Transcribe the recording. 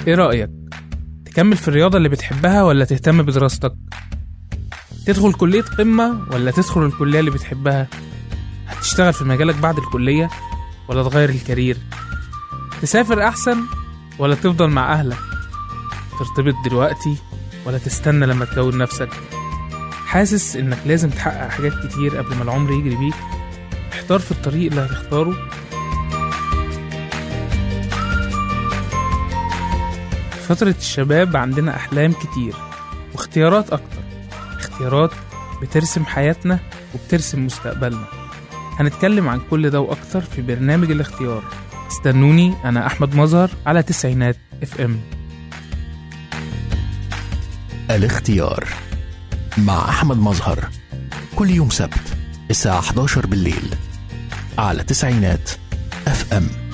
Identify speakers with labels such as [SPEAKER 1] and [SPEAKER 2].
[SPEAKER 1] ايه رأيك؟ تكمل في الرياضة اللي بتحبها ولا تهتم بدراستك؟ تدخل كلية قمة ولا تدخل الكلية اللي بتحبها؟ هتشتغل في مجالك بعد الكلية ولا تغير الكارير؟ تسافر أحسن ولا تفضل مع أهلك؟ ترتبط دلوقتي ولا تستنى لما تكون نفسك؟ حاسس إنك لازم تحقق حاجات كتير قبل ما العمر يجري بيك؟ احتار في الطريق اللي هتختاره في فترة الشباب عندنا أحلام كتير واختيارات أكتر اختيارات بترسم حياتنا وبترسم مستقبلنا هنتكلم عن كل ده وأكتر في برنامج الاختيار استنوني أنا أحمد مظهر على تسعينات اف ام
[SPEAKER 2] الاختيار مع أحمد مظهر كل يوم سبت الساعة 11 بالليل على تسعينات اف ام